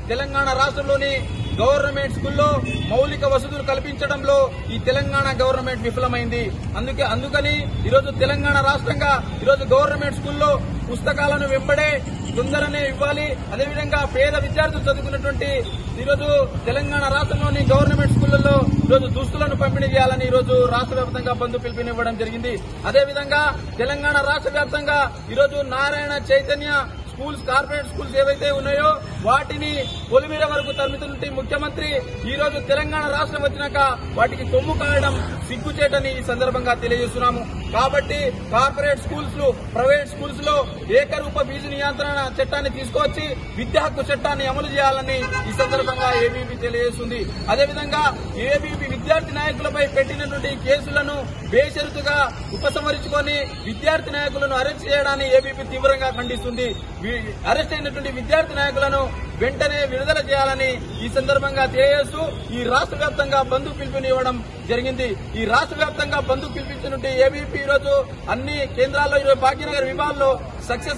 తెలంగాణ రాష్ట్రంలోని గవర్నమెంట్ స్కూల్లో మౌలిక వసతులు కల్పించడంలో ఈ తెలంగాణ గవర్నమెంట్ విఫలమైంది అందుకే అందుకని ఈరోజు తెలంగాణ రాష్ట్రంగా ఈరోజు గవర్నమెంట్ స్కూల్లో పుస్తకాలను వెంబడే తొందరనే ఇవ్వాలి అదేవిధంగా పేద విద్యార్థులు చదువుకున్నటువంటి ఈరోజు తెలంగాణ రాష్ట్రంలోని గవర్నమెంట్ స్కూళ్లలో ఈరోజు దుస్తులను పంపిణీ చేయాలని ఈరోజు రాష్ట్ర వ్యాప్తంగా బంధు పిలుపునివ్వడం జరిగింది అదేవిధంగా తెలంగాణ రాష్ట్ర వ్యాప్తంగా ఈరోజు Narayana Chaitanya schools corporate schools ఏవైతే ఉన్నాయో వాటిని పొలిమీర వరకు తరుముతుంటే ముఖ్యమంత్రి ఈ రోజు తెలంగాణ రాష్ట్రం వచ్చినాక వాటికి కొమ్ము కాయడం సిగ్గుచేటని ఈ సందర్భంగా తెలియజేస్తున్నాము కాబట్టి కార్పొరేట్ స్కూల్స్ లో ప్రైవేట్ స్కూల్స్ లో ఏకరూప ఫీజు నియంత్రణ చట్టాన్ని తీసుకొచ్చి విద్యా హక్కు చట్టాన్ని అమలు చేయాలని ఈ సందర్భంగా ఏబీపీ తెలియజేస్తుంది అదేవిధంగా ఏబీపీ విద్యార్థి నాయకులపై పెట్టినటువంటి కేసులను బేషరతుగా ఉపసంహరించుకొని విద్యార్థి నాయకులను అరెస్ట్ చేయడాన్ని ఏబీపీ తీవ్రంగా ఖండిస్తుంది వి- అరెస్ట్ అయినటువంటి విద్యార్థి నాయకులను వెంటనే విడుదల చేయాలని ఈ సందర్భంగా తెలియజేస్తూ ఈ రాష్ట్ర వ్యాప్తంగా బంధు పిలుపునివ్వడం జరిగింది ఈ రాష్ట్ర వ్యాప్తంగా బంధు పిలిపించినట్టు ఏబీపీ ఈరోజు అన్ని కేంద్రాల్లో ఈరోజు భాగ్యనగర్ విభాగంలో సక్సెస్